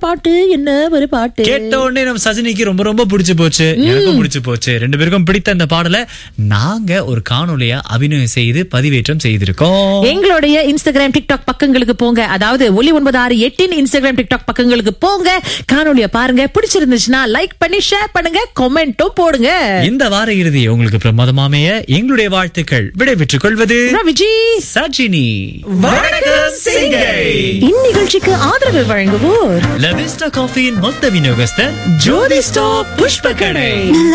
பாட்டு என்ன ஒரு பாட்டு கேட்ட உடனே நம்ம சஜினிக்கு ரொம்ப ரொம்ப பிடிச்சு போச்சு எனக்கும் பிடிச்சு போச்சு ரெண்டு பேருக்கும் பிடித்த இந்த பாடலை நாங்க ஒரு காணொலியா அபிநயம் செய்து பதிவேற்றம் செய்திருக்கோம் எங்களுடைய இன்ஸ்டாகிராம் டிக்டாக் பக்கங்களுக்கு போங்க அதாவது ஒலி ஒன்பது ஆறு எட்டின் இன்ஸ்டாகிராம் டிக்டாக் பக்கங்களுக்கு போங்க காணொலிய பாருங்க பிடிச்சிருந்துச்சுன்னா லைக் பண்ணி ஷேர் பண்ணுங்க கமெண்ட்டும் போடுங்க இந்த வார இறுதி உங்களுக்கு பிரமாதமாமைய எங்களுடைய வாழ்த்துக்கள் விடைபெற்றுக் கொள்வது விஜி சஜினி வணக்கம் சிங்கை இந்நிகழ்ச்சிக்கு ஆதரவு வழங்குவோர் லவிஸ்டா காஃபியின் மொத்த விநியோகஸ்தர் ஜோதி ஸ்டாப் புஷ்ப கடை நல்ல